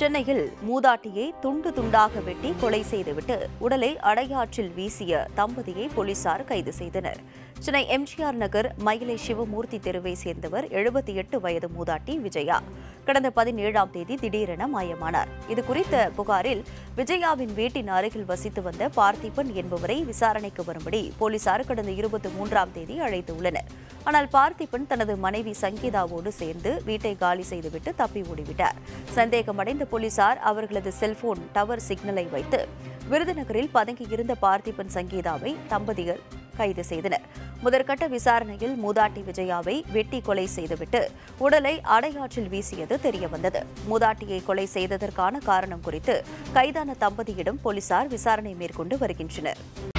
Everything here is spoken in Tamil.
சென்னையில் மூதாட்டியை துண்டு துண்டாக வெட்டி கொலை செய்துவிட்டு உடலை அடையாற்றில் வீசிய தம்பதியை போலீசார் கைது செய்தனர் சென்னை எம்ஜிஆர் நகர் மயிலை சிவமூர்த்தி தெருவை சேர்ந்தவர் எழுபத்தி எட்டு வயது மூதாட்டி விஜயா கடந்த பதினேழாம் தேதி திடீரென மாயமானார் இது குறித்த புகாரில் விஜயாவின் வீட்டின் அருகில் வசித்து வந்த பார்த்திபன் என்பவரை விசாரணைக்கு வரும்படி போலீசார் கடந்த இருபத்தி மூன்றாம் தேதி அழைத்துள்ளனர் ஆனால் பார்த்திபன் தனது மனைவி சங்கீதாவோடு சேர்ந்து வீட்டை காலி செய்துவிட்டு தப்பி ஓடிவிட்டார் சந்தேகமடைந்த போலீசார் அவர்களது செல்போன் டவர் சிக்னலை வைத்து விருதுநகரில் பதுங்கியிருந்த பார்த்திபன் சங்கீதாவை தம்பதிகள் கைது செய்தனர் முதற்கட்ட விசாரணையில் மூதாட்டி விஜயாவை வெட்டி கொலை செய்துவிட்டு உடலை அடையாற்றில் வீசியது தெரியவந்தது மூதாட்டியை கொலை செய்ததற்கான காரணம் குறித்து கைதான தம்பதியிடம் போலீசார் விசாரணை மேற்கொண்டு வருகின்றனர்